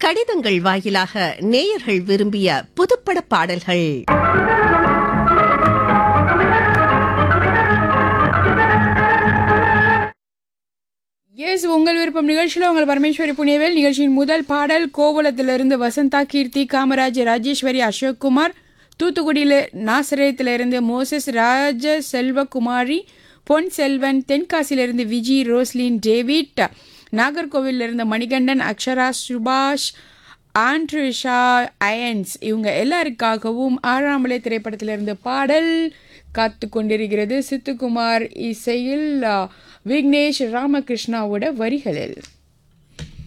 கடிதங்கள் வாயிலாக நேயர்கள் விரும்பிய புதுப்பட பாடல்கள் எஸ் உங்கள் விருப்பம் நிகழ்ச்சியில் உங்கள் பரமேஸ்வரி புனியவேல் நிகழ்ச்சியின் முதல் பாடல் கோவலத்திலிருந்து வசந்தா கீர்த்தி காமராஜ் ராஜேஸ்வரி அசோக்குமார் தூத்துக்குடியில் நாசரேத்திலிருந்து மோசஸ் ராஜ செல்வகுமாரி பொன் செல்வன் தென்காசியிலிருந்து விஜி ரோஸ்லின் டேவிட் நாகர்கோவிலிருந்து மணிகண்டன் அக்ஷரா சுபாஷ் ஆண்ட்ரிஷா அயன்ஸ் இவங்க எல்லாருக்காகவும் ஆறாமலை திரைப்படத்திலிருந்து பாடல் காத்து கொண்டிருக்கிறது சித்துக்குமார் இசையில் அ, விக்னேஷ் ராமகிருஷ்ணாவோட வரிகளில்